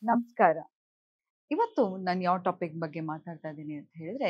ನಮಸ್ಕಾರ. ಇವತ್ತು ನಾನು ಯಾವ ಟಾಪಿಕ್ ಬಗ್ಗೆ ಮಾತಾಡ್ತಾ ಇದ್ದೀನಿ ಅಂತ ಹೇಳಿದ್ರೆ,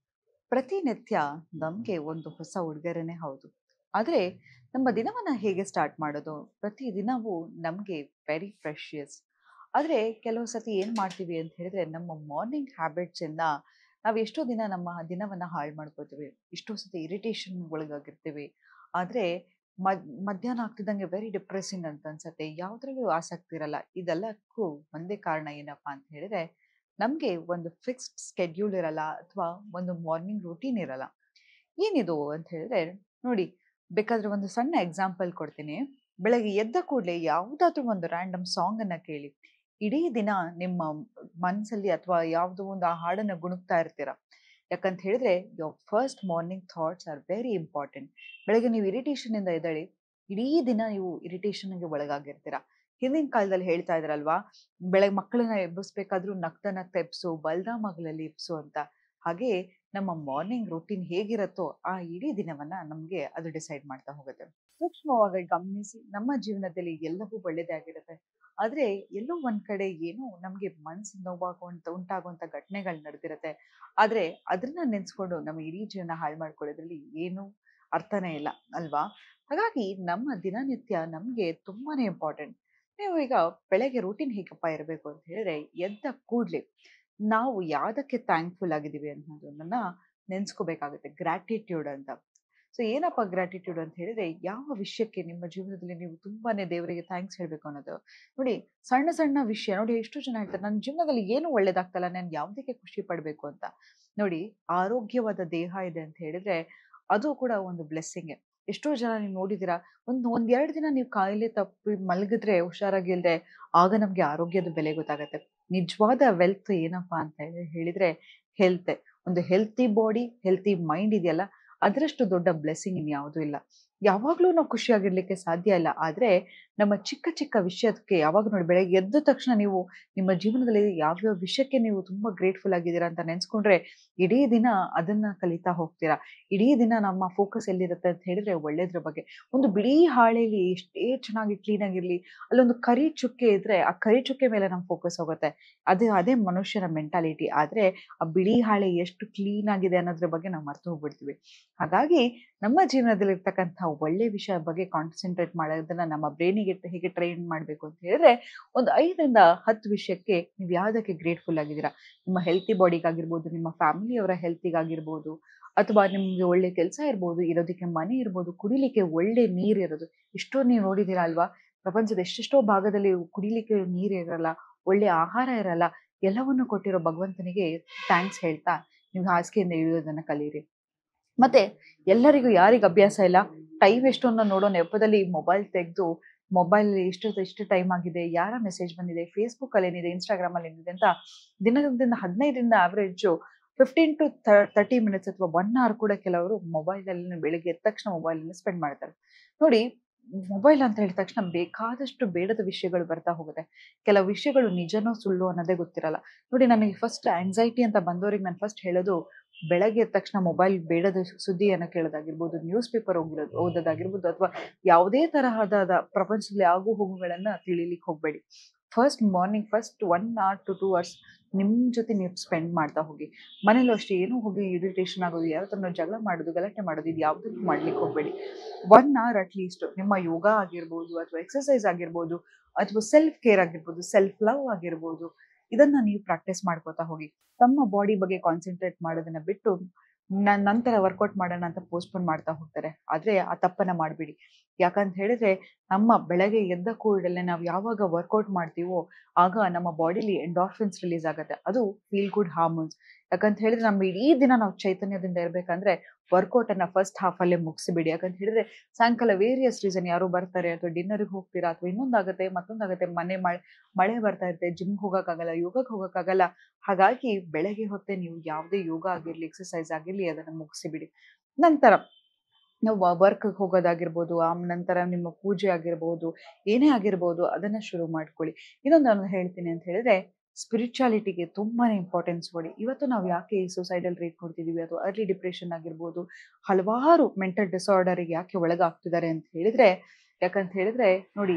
ಪ್ರತಿನಿತ್ಯ ನಮ್ಗೆ ಒಂದು ಹೊಸ ಉಡುಗೊರೆನೇ ಹೌದು. ಆದ್ರೆ ನಮ್ಮ ದಿನವನ್ನ ಹೇಗೆ ಸ್ಟಾರ್ಟ್ ಮಾಡೋದು? ಪ್ರತಿ ದಿನವೂ ನಮ್ಗೆ ವೆರಿ ಪ್ರೆಷಿಯಸ್. ಆದ್ರೆ ಕೆಲವು ಸತಿ ಏನ್ ಮಾಡ್ತೀವಿ ಅಂತ ಹೇಳಿದ್ರೆ, ನಮ್ಮ ಮಾರ್ನಿಂಗ್ ಹ್ಯಾಬಿಟ್ಸ್ ಇಂದ ನಾವು ಎಷ್ಟೋ ದಿನ ನಮ್ಮ ದಿನವನ್ನ ಹಾಳು ಮಾಡ್ಕೋತೀವಿ. ಎಷ್ಟೋ ಸತಿ ಇರಿಟೇಷನ್ ಒಳಗಾಗಿರ್ತೀವಿ. ಆದ್ರೆ ಮದ್ ಮಧ್ಯಾಹ್ನ ಆಗ್ತಿದ್ದಂಗೆ ವೆರಿ ಡಿಪ್ರೆಸಿಂಗ್ ಅಂತ ಅನ್ಸತ್ತೆ. ಯಾವ್ದ್ರಲ್ಲೂ ಆಸಕ್ತಿ ಇರಲ್ಲ. ಇದೆಲ್ಲಕ್ಕೂ ಒಂದೇ ಕಾರಣ ಏನಪ್ಪಾ ಅಂತ ಹೇಳಿದ್ರೆ, ನಮ್ಗೆ ಒಂದು ಫಿಕ್ಸ್ಡ್ ಸ್ಕೆಡ್ಯೂಲ್ ಇರಲ್ಲ ಅಥವಾ ಒಂದು ಮಾರ್ನಿಂಗ್ ರೂಟೀನ್ ಇರಲ್ಲ. ಏನಿದು ಅಂತ ಹೇಳಿದ್ರೆ, ನೋಡಿ ಬೇಕಾದ್ರೆ ಒಂದು ಸಣ್ಣ ಎಕ್ಸಾಂಪಲ್ ಕೊಡ್ತೀನಿ. ಬೆಳಗ್ಗೆ ಎದ್ದ ಕೂಡ್ಲೆ ಯಾವುದಾದ್ರೂ ಒಂದು ರ್ಯಾಂಡಮ್ ಸಾಂಗ್ ಅನ್ನ ಕೇಳಿ. ಇಡೀ ದಿನ ನಿಮ್ಮ ಮನಸ್ಸಲ್ಲಿ ಅಥವಾ ಯಾವುದೋ ಒಂದು ಆ ಹಾಡನ್ನ ಗುಣಗ್ತಾ ಇರ್ತೀರ. ಯಾಕಂತ ಹೇಳಿದ್ರೆ, your first morning thoughts are very important. ಬೆಳಗ್ಗೆ ನೀವು ಇರಿಟೇಷನ್ ಇಂದ ಎದ್ದೇಳಿ, ಇಡೀ ದಿನ ನೀವು ಇರಿಟೇಷನ್‌ಗೆ ಒಳಗಾಗಿರ್ತೀರ. ಹಿಂದಿನ ಕಾಲದಲ್ಲಿ ಹೇಳ್ತಾ ಇದ್ರಲ್ವಾ, ಬೆಳಗ್ಗೆ ಮಕ್ಕಳನ್ನ ಎಬ್ಬಿಸ್ಬೇಕಾದ್ರೂ ನಗ್ತಾ ನಗ್ತಾ ಎಬ್ಸು, ಬಲರಾಮಗಳಲ್ಲಿ ಎಬ್ಸು ಅಂತ. ಹಾಗೆ ನಮ್ಮ ಮಾರ್ನಿಂಗ್ ರೂಟೀನ್ ಹೇಗಿರತ್ತೋ, ಆ ಇಡೀ ದಿನವನ್ನ ನಮ್ಗೆ ಅದು ಡಿಸೈಡ್ ಮಾಡ್ತಾ ಹೋಗುತ್ತೆ. ಸೂಕ್ಷ್ಮವಾಗಿ ಗಮನಿಸಿ, ನಮ್ಮ ಜೀವನದಲ್ಲಿ ಎಲ್ಲವೂ ಒಳ್ಳೆಯದೇ ಆಗಿರುತ್ತೆ. ಆದ್ರೆ ಎಲ್ಲೋ ಒಂದ್ ಕಡೆ ಏನೋ ನಮ್ಗೆ ಮನಸ್ಸು ನೋವಾಗುವಂತ ಉಂಟಾಗುವಂತ ಘಟನೆಗಳು ನಡೆದಿರುತ್ತೆ. ಆದ್ರೆ ಅದನ್ನ ನೆನ್ಸ್ಕೊಂಡು ನಮ್ಮ ಇಡೀ ಜೀವನ ಹಾಳು ಮಾಡ್ಕೊಳ್ಳೋದ್ರಲ್ಲಿ ಏನು ಅರ್ಥನೇ ಇಲ್ಲ ಅಲ್ವಾ? ಹಾಗಾಗಿ ನಮ್ಮ ದಿನನಿತ್ಯ ನಮ್ಗೆ ತುಂಬಾನೇ ಇಂಪಾರ್ಟೆಂಟ್. ನೀವು ಈಗ ಬೆಳಗ್ಗೆ ರೂಟೀನ್ ಹೇಗಪ್ಪ ಇರಬೇಕು ಅಂತ ಹೇಳಿದ್ರೆ, ಎದ್ದ ಕೂಡ್ಲೆ ನಾವು ಯಾವ್ದಕ್ಕೆ ಥ್ಯಾಂಕ್ಫುಲ್ ಆಗಿದ್ದೀವಿ ಅನ್ನೋದನ್ನ ನೆನ್ಸ್ಕೋಬೇಕಾಗುತ್ತೆ. ಗ್ರಾಟಿಟ್ಯೂಡ್ ಅಂತ. ಸೊ ಏನಪ್ಪಾ ಗ್ರಾಟಿಟ್ಯೂಡ್ ಅಂತ ಹೇಳಿದ್ರೆ, ಯಾವ ವಿಷಯಕ್ಕೆ ನಿಮ್ಮ ಜೀವನದಲ್ಲಿ ನೀವು ತುಂಬಾನೇ ದೇವರಿಗೆ ಥ್ಯಾಂಕ್ಸ್ ಹೇಳ್ಬೇಕು ಅನ್ನೋದು. ನೋಡಿ ಸಣ್ಣ ಸಣ್ಣ ವಿಷಯ ನೋಡಿ ಎಷ್ಟೋ ಜನ ಹೇಳ್ತಾರೆ, ನನ್ನ ಜೀವನದಲ್ಲಿ ಏನು ಒಳ್ಳೇದಾಗ್ತಲ್ಲ, ನಾನು ಯಾವುದಕ್ಕೆ ಖುಷಿ ಪಡ್ಬೇಕು ಅಂತ. ನೋಡಿ ಆರೋಗ್ಯವಾದ ದೇಹ ಇದೆ ಅಂತ ಹೇಳಿದ್ರೆ, ಅದು ಕೂಡ ಒಂದು ಬ್ಲೆಸ್ಸಿಂಗೇ. ಎಷ್ಟೋ ಜನ ನೀವು ನೋಡಿದ್ದೀರಾ, ಒಂದು ಒಂದ್ 2 ದಿನ ನೀವು ಕಾಯಿಲೆ ತಪ್ಪಿ ಮಲಗಿದ್ರೆ ಹುಷಾರಾಗಿಲ್ದೆ, ಆಗ ನಮ್ಗೆ ಆರೋಗ್ಯದ ಬೆಲೆ ಗೊತ್ತಾಗತ್ತೆ. ನಿಜವಾದ ವೆಲ್ತ್ ಏನಪ್ಪಾ ಅಂತ ಹೇಳಿ ಹೇಳಿದ್ರೆ ಹೆಲ್ತೆ. ಒಂದು ಹೆಲ್ತಿ ಬಾಡಿ, ಹೆಲ್ತಿ ಮೈಂಡ್ ಇದೆಯಲ್ಲ, ಅದರಷ್ಟು ದೊಡ್ಡ ಬ್ಲೆಸ್ಸಿಂಗ್ ಇನ್ಯಾವುದೂ ಇಲ್ಲ. ಯಾವಾಗ್ಲೂ ನಾವು ಖುಷಿಯಾಗಿರ್ಲಿಕ್ಕೆ ಸಾಧ್ಯ ಇಲ್ಲ. ಆದ್ರೆ ನಮ್ಮ ಚಿಕ್ಕ ಚಿಕ್ಕ ವಿಷಯಕ್ಕೆ ಯಾವಾಗ ನೋಡಿ ಬೆಳಗ್ಗೆ ಎದ್ದ ತಕ್ಷಣ ನೀವು ನಿಮ್ಮ ಜೀವನದಲ್ಲಿ ಯಾವ್ಯಾವ ವಿಷಯಕ್ಕೆ ನೀವು ತುಂಬಾ ಗ್ರೇಟ್‌ಫುಲ್ ಆಗಿದ್ದೀರಾ ಅಂತ ನೆನ್ಸ್ಕೊಂಡ್ರೆ, ಇಡೀ ದಿನ ಅದನ್ನ ಕಲಿತಾ ಹೋಗ್ತೀರಾ. ಇಡೀ ದಿನ ನಮ್ಮ ಫೋಕಸ್ ಎಲ್ಲಿರುತ್ತೆ ಅಂತ ಹೇಳಿದ್ರೆ ಒಳ್ಳೇದ್ರ ಬಗ್ಗೆ. ಒಂದು ಬಿಳಿ ಹಾಳೆಲಿ ಎಷ್ಟೇ ಚೆನ್ನಾಗಿ ಕ್ಲೀನ್ ಆಗಿರ್ಲಿ, ಅಲ್ಲೊಂದು ಕರಿ ಚುಕ್ಕೆ ಇದ್ರೆ, ಆ ಕರಿ ಚುಕ್ಕೆ ಮೇಲೆ ನಮ್ ಫೋಕಸ್ ಹೋಗುತ್ತೆ. ಅದು ಅದೇ ಮನುಷ್ಯನ ಮೆಂಟಾಲಿಟಿ. ಆದ್ರೆ ಆ ಬಿಳಿ ಹಾಳೆ ಎಷ್ಟು ಕ್ಲೀನ್ ಆಗಿದೆ ಅನ್ನೋದ್ರ ಬಗ್ಗೆ ನಾವು ಮರ್ತು ಹೋಗ್ಬಿಡ್ತೀವಿ. ಹಾಗಾಗಿ ನಮ್ಮ ಜೀವನದಲ್ಲಿ ಇರ್ತಕ್ಕಂಥ ಒಳ್ಳೆ ವಿಷಯ ಬಗ್ಗೆ ಕಾನ್ಸಂಟ್ರೇಟ್ ಮಾಡೋದನ್ನ ನಮ್ಮ ಬ್ರೈನಿಗೆ ಹೇಗೆ ಟ್ರೈನ್ ಮಾಡ್ಬೇಕು ಅಂತ ಹೇಳಿದ್ರೆ, ಒಂದು 5ರಿಂದ 10 ವಿಷಯಕ್ಕೆ ನೀವು ಯಾವ್ದಕ್ಕೆ ಗ್ರೇಟ್‌ಫುಲ್ ಆಗಿದ್ದೀರಾ. ನಿಮ್ಮ ಹೆಲ್ತಿ ಬಾಡಿಗಾಗಿರ್ಬೋದು, ನಿಮ್ಮ ಫ್ಯಾಮಿಲಿಯವರ ಹೆಲ್ತಿಗಾಗಿರ್ಬೋದು, ಅಥವಾ ನಿಮ್ಗೆ ಒಳ್ಳೆ ಕೆಲ್ಸ ಇರ್ಬೋದು, ಇರೋದಕ್ಕೆ ಮನೆ ಇರ್ಬೋದು, ಕುಡಿಲಿಕ್ಕೆ ಒಳ್ಳೆ ನೀರ್ ಇರೋದು. ಎಷ್ಟೋ ನೀವು ನೋಡಿದ್ದೀರಾ ಅಲ್ವಾ? ಪ್ರಪಂಚದ ಎಷ್ಟೆಷ್ಟೋ ಭಾಗದಲ್ಲಿ ಕುಡಿಲಿಕ್ಕೆ ನೀರ್ ಇರಲ್ಲ, ಒಳ್ಳೆ ಆಹಾರ ಇರಲ್ಲ. ಎಲ್ಲವನ್ನೂ ಕೊಟ್ಟಿರೋ ಭಗವಂತನಿಗೆ ಥ್ಯಾಂಕ್ಸ್ ಹೇಳ್ತಾ, ನೀವು ಹಾಸಿಗೆಯಿಂದ ಇಳಿಯೋದನ್ನ ಕಲೀರಿ. ಮತ್ತೆ ಎಲ್ಲರಿಗೂ ಯಾರಿಗ್ ಅಭ್ಯಾಸ ಇಲ್ಲ, ಟೈಮ್ ಎಷ್ಟು ಅನ್ನೋ ನೋಡೋ ನೆಪದಲ್ಲಿ ಮೊಬೈಲ್ ತೆಗ್ದು, ಮೊಬೈಲ್ ಇಷ್ಟೊತ್ತು ಇಷ್ಟು ಟೈಮ್ ಆಗಿದೆ, ಯಾರ ಮೆಸೇಜ್ ಬಂದಿದೆ, ಫೇಸ್‌ಬುಕ್ಕಲ್ಲಿ ಏನಿದೆ, ಇನ್‌ಸ್ಟಾಗ್ರಾಮಲ್ಲಿ ಏನಿದೆ ಅಂತ ದಿನದಿಂದ 15ರಿಂದ ಆವರೇಜು 15 ಟು ಥ 30 ಮಿನಿಟ್ಸ್ ಅಥವಾ 1 ಅವರ್ ಕೂಡ ಕೆಲವರು ಮೊಬೈಲಲ್ಲಿ ಬೆಳಿಗ್ಗೆ ಎದ್ದ ತಕ್ಷಣ ಮೊಬೈಲಲ್ಲಿ ಸ್ಪೆಂಡ್ ಮಾಡ್ತಾರೆ. ನೋಡಿ ಮೊಬೈಲ್ ಅಂತ ಹೇಳಿದ ತಕ್ಷಣ ಬೇಕಾದಷ್ಟು ಬೇಡದ ವಿಷಯಗಳು ಬರ್ತಾ ಹೋಗುತ್ತೆ. ಕೆಲವು ವಿಷಯಗಳು ನಿಜನೋ ಸುಳ್ಳೋ ಅನ್ನೋದೇ ಗೊತ್ತಿರಲ್ಲ. ನೋಡಿ ನನಗೆ ಫಸ್ಟ್ ಆಂಕ್ಸೈಟಿ ಅಂತ ಬಂದವ್ರಿಗೆ ನಾನು ಫಸ್ಟ್ ಹೇಳೋದು, ಬೆಳಗ್ಗೆ ಎದ್ದ ತಕ್ಷಣ ಮೊಬೈಲ್ ಬೇಡದ ಸುದ್ದಿಯನ್ನ ಕೇಳೋದಾಗಿರ್ಬೋದು, ನ್ಯೂಸ್ ಪೇಪರ್ ಓಗಿರೋದು ಓದೋದಾಗಿರ್ಬೋದು, ಅಥವಾ ಯಾವುದೇ ತರಹದಾದ ಪ್ರಪಂಚದಲ್ಲಿ ಆಗು ಹೋಗುಗಳನ್ನ ತಿಳಿಲಿಕ್ಕೆ ಹೋಗ್ಬೇಡಿ. First morning first 1 hour to 2 hours ನಿಮ್ ಜೊತೆ ನೀವು ಸ್ಪೆಂಡ್ ಮಾಡ್ತಾ ಹೋಗಿ. ಮನೇಲೂ ಅಷ್ಟೇ ಏನೋ ಹೋಗಿ ಇರಿಟೇಷನ್ ಆಗೋದು, ಯಾರ ಹತ್ರನೋ ಜಗಳ ಮಾಡೋದು, ಗಲಾಟೆ ಮಾಡೋದು, ಇದು ಯಾವುದನ್ನೂ ಮಾಡ್ಲಿಕ್ಕೆ ಹೋಗ್ಬೇಡಿ. 1 ಅವರ್ ಅಟ್ ಲೀಸ್ಟ್ ನಿಮ್ಮ ಯೋಗ ಆಗಿರ್ಬೋದು, ಅಥವಾ ಎಕ್ಸರ್ಸೈಸ್ ಆಗಿರ್ಬೋದು, ಅಥವಾ ಸೆಲ್ಫ್ ಕೇರ್ ಆಗಿರ್ಬೋದು, ಸೆಲ್ಫ್ ಲವ್ ಆಗಿರ್ಬೋದು, ಇದನ್ನ ನೀವು ಪ್ರಾಕ್ಟೀಸ್ ಮಾಡ್ಕೋತಾ ಹೋಗಿ. ತಮ್ಮ ಬಾಡಿ ಬಗ್ಗೆ ಕಾನ್ಸಂಟ್ರೇಟ್ ಮಾಡೋದನ್ನ ಬಿಟ್ಟು, ನ ನಂತರ ವರ್ಕೌಟ್ ಮಾಡೋಣ ಅಂತ ಪೋಸ್ಟ್‌ಪೋನ್ ಮಾಡ್ತಾ ಹೋಗ್ತಾರೆ. ಆದ್ರೆ ಆ ತಪ್ಪನ್ನ ಮಾಡ್ಬೇಡಿ. ಯಾಕಂತ ಹೇಳಿದ್ರೆ, ನಮ್ಮ ಬೆಳಗ್ಗೆ ಎದ್ದ ಕೂಡಲೇ ನಾವು ಯಾವಾಗ ವರ್ಕೌಟ್ ಮಾಡ್ತೀವೋ, ಆಗ ನಮ್ಮ ಬಾಡಿಲಿ ಎಂಡಾರ್ಫಿನ್ಸ್ ರಿಲೀಸ್ ಆಗತ್ತೆ. ಅದು ಫೀಲ್ ಗುಡ್ ಹಾರ್ಮೋನ್ಸ್. ಯಾಕಂತ ಹೇಳಿದ್ರೆ, ನಮ್ಮ ಇಡೀ ದಿನ ನಾವು ಚೈತನ್ಯದಿಂದ ಇರ್ಬೇಕಂದ್ರೆ ವರ್ಕೌಟ್ ಅನ್ನ ಫಸ್ಟ್ ಹಾಫ್ ಅಲ್ಲೇ ಮುಗಿಸಿಬಿಡಿ. ಯಾಕಂತ ಹೇಳಿದ್ರೆ, ಸಾಯಂಕಾಲ ವೇರಿಯಸ್ ರೀಸನ್ ಯಾರೋ ಬರ್ತಾರೆ, ಅಥವಾ ಡಿನ್ನರ್‌ಗೆ ಹೋಗ್ತೀರಾ, ಅಥವಾ ಇನ್ನೊಂದಾಗತ್ತೆ, ಮತ್ತೊಂದಾಗತ್ತೆ, ಮನೆ ಮಳೆ ಮಳೆ ಬರ್ತಾ ಇರುತ್ತೆ, ಜಿಮ್‌ಗೆ ಹೋಗಕ್ಕಾಗಲ್ಲ, ಯೋಗಕ್ಕೆ ಹೋಗಕ್ಕಾಗಲ್ಲ. ಹಾಗಾಗಿ ಬೆಳಗ್ಗೆ ಹೊತ್ತೇ ನೀವು ಯಾವುದೇ ಯೋಗ ಆಗಿರ್ಲಿ, ಎಕ್ಸರ್ಸೈಸ್ ಆಗಿರ್ಲಿ ಅದನ್ನ ಮುಗಿಸಿಬಿಡಿ. ನಂತರ ನೀವು ವ ವರ್ಕ್‌ಗೆ ಹೋಗೋದಾಗಿರ್ಬೋದು, ಆ ನಂತರ ನಿಮ್ಮ ಪೂಜೆ ಆಗಿರ್ಬೋದು, ಏನೇ ಆಗಿರ್ಬೋದು ಅದನ್ನ ಶುರು ಮಾಡ್ಕೊಳ್ಳಿ. ಇನ್ನೊಂದು ನಾನು ಹೇಳ್ತೀನಿ ಅಂತ ಹೇಳಿದ್ರೆ, ಸ್ಪಿರಿಚುಯಾಲಿಟಿಗೆ ತುಂಬಾನೇ ಇಂಪಾರ್ಟೆನ್ಸ್ ಕೊಡಿ. ಇವತ್ತು ನಾವು ಯಾಕೆ ಈ ಸೂಸೈಡಲ್ ರೇಟ್ ನೋಡ್ತಿದೀವಿ, ಅಥವಾ ಅರ್ಲಿ ಡಿಪ್ರೆಷನ್ ಆಗಿರ್ಬೋದು, ಹಲವಾರು ಮೆಂಟಲ್ ಡಿಸಾರ್ಡರ್‌ಗೆ ಯಾಕೆ ಒಳಗಾಗ್ತಿದ್ದಾರೆ ಅಂತ ಹೇಳಿದ್ರೆ, ಯಾಕಂತ ಹೇಳಿದ್ರೆ ನೋಡಿ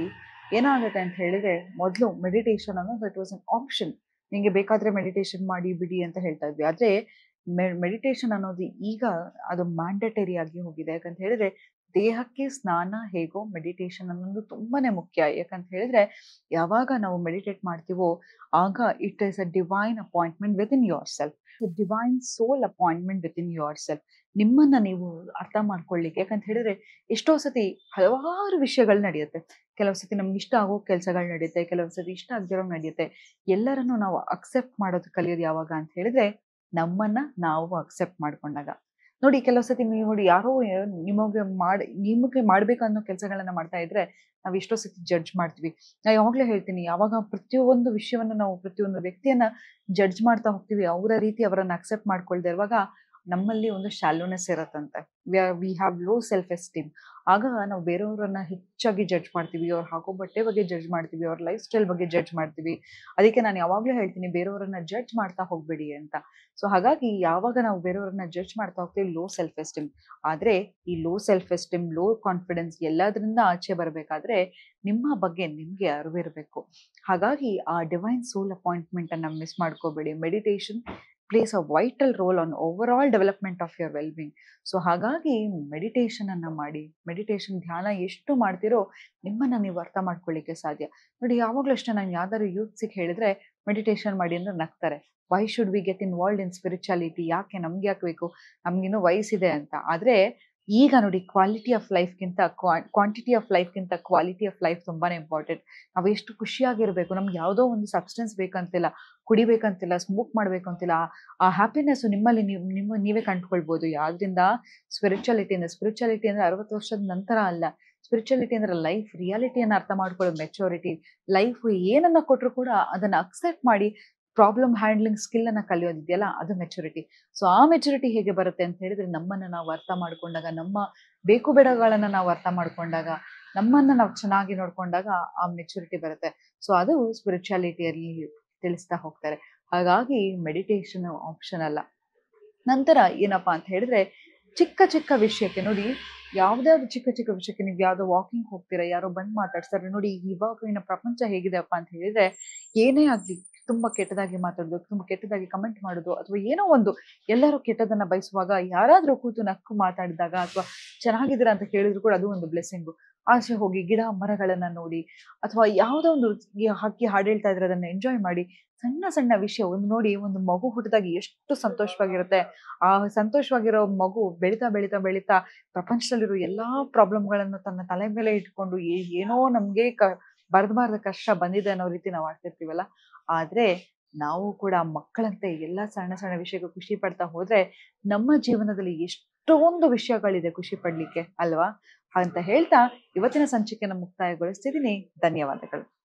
ಏನಾಗುತ್ತೆ ಅಂತ ಹೇಳಿದ್ರೆ ಮೊದಲು ಮೆಡಿಟೇಷನ್ ಅನ್ನೋದು ಇಟ್ ವಾಸ್ ಅನ್ ಆಪ್ಷನ್ ನಿಮಗೆ ಬೇಕಾದ್ರೆ ಮೆಡಿಟೇಷನ್ ಮಾಡಿ ಬಿಡಿ ಅಂತ ಹೇಳ್ತಾ ಇದ್ವಿ ಆದ್ರೆ ಮೆಡಿಟೇಷನ್ ಅನ್ನೋದು ಈಗ ಅದು ಮ್ಯಾಂಡಟರಿ ಆಗಿ ಹೋಗಿದೆ ಯಾಕಂತ ಹೇಳಿದ್ರೆ ದೇಹಕ್ಕೆ ಸ್ನಾನ ಹೇಗೋ ಮೆಡಿಟೇಷನ್ ಅನ್ನೋದು ತುಂಬಾನೇ ಮುಖ್ಯ ಯಾಕಂತ ಹೇಳಿದ್ರೆ ಯಾವಾಗ ನಾವು ಮೆಡಿಟೇಟ್ ಮಾಡ್ತೀವೋ ಆಗ it is a divine appointment within yourself divine soul appointment within yourself ನಿಮ್ಮನ್ನ ನೀವು ಅರ್ಥ ಮಾಡ್ಕೊಳ್ಳಿಕ್ಕೆ ಯಾಕಂತ ಹೇಳಿದ್ರೆ ಎಷ್ಟೋ ಸತಿ ಹಲವಾರು ವಿಷಯಗಳು ನಡೆಯುತ್ತೆ ಕೆಲವು ಸತಿ ನಮ್ಗೆ ಇಷ್ಟ ಆಗೋ ಕೆಲಸಗಳು ನಡೆಯುತ್ತೆ ಕೆಲವು ಸತಿ ಇಷ್ಟ ಆಗದಿರೋ ನಡೆಯುತ್ತೆ ಎಲ್ಲರನ್ನು ನಾವು ಅಕ್ಸೆಪ್ಟ್ ಮಾಡೋದು ಕಲಿಯೋದು ಯಾವಾಗ ಅಂತ ಹೇಳಿದ್ರೆ ನಮ್ಮನ್ನ ನಾವು ಅಕ್ಸೆಪ್ಟ್ ಮಾಡ್ಕೊಂಡಾಗ ನೋಡಿ ಕೆಲವು ಸತಿ ನೀವು ನೋಡಿ ಯಾರೋ ನಿಮಗೆ ಮಾಡಿ ನಿಮಗೆ ಮಾಡ್ಬೇಕು ಅನ್ನೋ ಕೆಲಸಗಳನ್ನ ಮಾಡ್ತಾ ಇದ್ರೆ ನಾವು ಎಷ್ಟೋ ಸತಿ ಜಡ್ಜ್ ಮಾಡ್ತೀವಿ ನಾ ಯಾವಾಗ್ಲೂ ಹೇಳ್ತೀನಿ ಯಾವಾಗ ಪ್ರತಿಯೊಂದು ವಿಷಯವನ್ನು ನಾವು ಪ್ರತಿಯೊಂದು ವ್ಯಕ್ತಿಯನ್ನ ಜಡ್ಜ್ ಮಾಡ್ತಾ ಹೋಗ್ತೀವಿ ಅವರ ರೀತಿ ಅವರನ್ನ ಅಕ್ಸೆಪ್ಟ್ ಮಾಡ್ಕೊಳ್ದೆ ಇರುವಾಗ ನಮ್ಮಲ್ಲಿ ಒಂದು ಶಾಲೋನೆಸ್ ಇರತ್ತಂತೆ we have low self esteem ಆಗ ನಾವು ಬೇರೆಯವರನ್ನ ಹೆಚ್ಚಾಗಿ ಜಡ್ಜ್ ಮಾಡ್ತೀವಿ ಅವ್ರು ಹಾಕೋ ಬಟ್ಟೆ ಬಗ್ಗೆ ಜಡ್ಜ್ ಮಾಡ್ತೀವಿ ಅವ್ರ ಲೈಫ್ ಸ್ಟೈಲ್ ಬಗ್ಗೆ ಜಡ್ಜ್ ಮಾಡ್ತೀವಿ ಅದಕ್ಕೆ ನಾನು ಯಾವಾಗ್ಲೂ ಹೇಳ್ತೀನಿ ಬೇರೆಯವರನ್ನ ಜಡ್ಜ್ ಮಾಡ್ತಾ ಹೋಗ್ಬೇಡಿ ಅಂತ ಸೊ ಹಾಗಾಗಿ ಯಾವಾಗ ನಾವು ಬೇರೆಯವರನ್ನ ಜಡ್ಜ್ ಮಾಡ್ತಾ ಹೋಗ್ತೀವಿ ಲೋ ಸೆಲ್ಫ್ ಎಸ್ಟೀಮ್ ಆದ್ರೆ ಈ low self esteem low confidence ಎಲ್ಲದರಿಂದ ಆಚೆ ಬರಬೇಕಾದ್ರೆ ನಿಮ್ಮ ಬಗ್ಗೆ ನಿಮ್ಗೆ ಅರಿವಿರಬೇಕು ಹಾಗಾಗಿ ಆ ಡಿವೈನ್ ಸೋಲ್ ಅಪಾಯಿಂಟ್ಮೆಂಟ್ ಅನ್ನ ಮಿಸ್ ಮಾಡ್ಕೋಬೇಡಿ meditation place a vital role on overall development of your well being so ಹಾಗಾಗಿ ಮೆಡಿಟೇಷನ್ ಅನ್ನ ಮಾಡಿ ಮೆಡಿಟೇಷನ್ ಧ್ಯಾನ ಎಷ್ಟು ಮಾಡ್ತಿರೋ ನಿಮ್ಮನ್ನ ನೀವು ಅರ್ಥ ಮಾಡ್ಕೊಳ್ಳಿಕ್ಕೆ ಸಾಧ್ಯ ನೋಡಿ ಯಾವಾಗಲೂ ಅಷ್ಟೇ ನಾನು ಯಾವ್ದಾದ್ರು ಯೂತ್ಸಿಗೆ ಹೇಳಿದ್ರೆ ಮೆಡಿಟೇಷನ್ ಮಾಡಿ ಅಂದ್ರೆ ನಗ್ತಾರೆ why should we get in world in spirituality ಯಾಕೆ ನಮ್ಗೆ ಯಾಕೆ ಬೇಕು ನಮ್ಗಿನ್ನೂ ವಯಸ್ಸಿದೆ ಅಂತ ಆದ್ರೆ ಈಗ ನೋಡಿ ಕ್ವಾಲಿಟಿ ಆಫ್ ಲೈಫ್ಗಿಂತ ಕ್ವಾಂಟಿಟಿ ಆಫ್ ಲೈಫ್ಗಿಂತ ಕ್ವಾಲಿಟಿ ಆಫ್ ಲೈಫ್ ತುಂಬಾನೇ ಇಂಪಾರ್ಟೆಂಟ್ ನಾವು ಎಷ್ಟು ಖುಷಿಯಾಗಿರ್ಬೇಕು ನಮ್ಗೆ ಯಾವುದೋ ಒಂದು ಸಬ್ಸ್ಟೆನ್ಸ್ ಬೇಕಂತಿಲ್ಲ ಕುಡಿಬೇಕಂತಿಲ್ಲ ಸ್ಮೋಕ್ ಮಾಡ್ಬೇಕು ಅಂತಿಲ್ಲ ಆ ಹ್ಯಾಪಿನೆಸ್ ನಿಮ್ಮಲ್ಲಿ ನೀವು ನಿಮ್ಮ ನೀವೇ ಕಂಡುಕೊಳ್ಬೋದು ಯಾವ್ದ್ರಿಂದ ಸ್ಪಿರಿಚುಯಾಲಿಟಿಯಿಂದ ಸ್ಪಿರಿಚುಯಾಲಿಟಿ ಅಂದ್ರೆ ಅರವತ್ತು ವರ್ಷದ ನಂತರ ಅಲ್ಲ ಸ್ಪಿರಿಚುಯಾಲಿಟಿ ಅಂದ್ರೆ ಲೈಫ್ ರಿಯಾಲಿಟಿಯನ್ನು ಅರ್ಥ ಮಾಡ್ಕೊಳ್ಳೋ ಮೆಚುರಿಟಿ ಲೈಫ್ ಏನನ್ನ ಕೊಟ್ಟರು ಕೂಡ ಅದನ್ನ ಅಕ್ಸೆಪ್ಟ್ ಮಾಡಿ ಪ್ರಾಬ್ಲಮ್ ಹ್ಯಾಂಡ್ಲಿಂಗ್ ಸ್ಕಿಲ್ ಅನ್ನ ಕಲಿಯೋದಿದೆಯಲ್ಲ ಅದು ಮೆಚುರಿಟಿ ಸೊ ಆ ಮೆಚುರಿಟಿ ಹೇಗೆ ಬರುತ್ತೆ ಅಂತ ಹೇಳಿದ್ರೆ ನಮ್ಮನ್ನ ನಾವು ಅರ್ಥ ಮಾಡ್ಕೊಂಡಾಗ ನಮ್ಮ ಬೇಕು ಬೇಡಗಳನ್ನ ನಾವು ಅರ್ಥ ಮಾಡ್ಕೊಂಡಾಗ ನಮ್ಮನ್ನ ನಾವು ಚೆನ್ನಾಗಿ ನೋಡ್ಕೊಂಡಾಗ ಆ ಮೆಚುರಿಟಿ ಬರುತ್ತೆ ಸೊ ಅದು ಸ್ಪಿರಿಚುಯಾಲಿಟಿಯಲ್ಲಿ ತಿಳಿಸ್ತಾ ಹೋಗ್ತಾರೆ ಹಾಗಾಗಿ ಮೆಡಿಟೇಷನ್ ಆಪ್ಷನ್ ಅಲ್ಲ ನಂತರ ಏನಪ್ಪಾ ಅಂತ ಹೇಳಿದ್ರೆ ಚಿಕ್ಕ ಚಿಕ್ಕ ವಿಷಯಕ್ಕೆ ನೋಡಿ ಯಾವ್ದಾದ್ರು ಚಿಕ್ಕ ಚಿಕ್ಕ ವಿಷಯಕ್ಕೆ ನೀವು ಯಾವ್ದೋ ವಾಕಿಂಗ್ ಹೋಗ್ತೀರಾ ಯಾರೋ ಬಂದ್ ಮಾತಾಡ್ತಾರೆ ನೋಡಿ ಇವಾಗಿನ ಪ್ರಪಂಚ ಹೇಗಿದೆಪ್ಪ ಅಂತ ಹೇಳಿದ್ರೆ ಏನೇ ಆಗ್ಲಿ ತುಂಬಾ ಕೆಟ್ಟದಾಗಿ ಮಾತಾಡೋದು ತುಂಬಾ ಕೆಟ್ಟದಾಗಿ ಕಮೆಂಟ್ ಮಾಡೋದು ಅಥವಾ ಏನೋ ಒಂದು ಎಲ್ಲರೂ ಕೆಟ್ಟದನ್ನ ಬಯಸುವಾಗ ಯಾರಾದ್ರೂ ಕೂತು ನಕ್ಕು ಮಾತಾಡಿದಾಗ ಅಥವಾ ಚೆನ್ನಾಗಿದ್ದೀರಾ ಅಂತ ಕೇಳಿದ್ರು ಕೂಡ ಅದು ಒಂದು ಬ್ಲೆಸ್ಸಿಂಗು ಆಚೆ ಹೋಗಿ ಗಿಡ ಮರಗಳನ್ನ ನೋಡಿ ಅಥವಾ ಯಾವುದೋ ಒಂದು ಹಕ್ಕಿ ಹಾಡು ಹೇಳ್ತಾ ಇದ್ರೆ ಅದನ್ನ ಎಂಜಾಯ್ ಮಾಡಿ ಸಣ್ಣ ಸಣ್ಣ ವಿಷಯ ಒಂದು ನೋಡಿ ಒಂದು ಮಗು ಹುಟ್ಟಿದಾಗ ಎಷ್ಟು ಸಂತೋಷವಾಗಿರುತ್ತೆ ಆ ಸಂತೋಷವಾಗಿರೋ ಮಗು ಬೆಳೀತಾ ಬೆಳೀತಾ ಬೆಳೀತಾ ಪ್ರಪಂಚದಲ್ಲಿರೋ ಎಲ್ಲಾ ಪ್ರಾಬ್ಲಮ್ಗಳನ್ನು ತನ್ನ ತಲೆ ಮೇಲೆ ಇಟ್ಕೊಂಡು ಏನೋ ನಮ್ಗೆ ಕ ಬರಬಾರ್ದ ಕಷ್ಟ ಬಂದಿದೆ ಅನ್ನೋ ರೀತಿ ನಾವು ಆಡ್ತಿರ್ತೀವಲ್ಲ ಆದ್ರೆ ನಾವು ಕೂಡ ಮಕ್ಕಳಂತೆ ಎಲ್ಲಾ ಸಣ್ಣ ಸಣ್ಣ ವಿಷಯಕ್ಕೆ ಖುಷಿ ಪಡ್ತಾ ಹೋದ್ರೆ ನಮ್ಮ ಜೀವನದಲ್ಲಿ ಎಷ್ಟೊಂದು ವಿಷಯಗಳಿದೆ ಖುಷಿ ಪಡ್ಲಿಕ್ಕೆ ಅಲ್ವಾ ಅಂತ ಹೇಳ್ತಾ ಇವತ್ತಿನ ಸಂಚಿಕೆನ ಮುಕ್ತಾಯಗೊಳಿಸ್ತಿದ್ದೀನಿ ಧನ್ಯವಾದಗಳು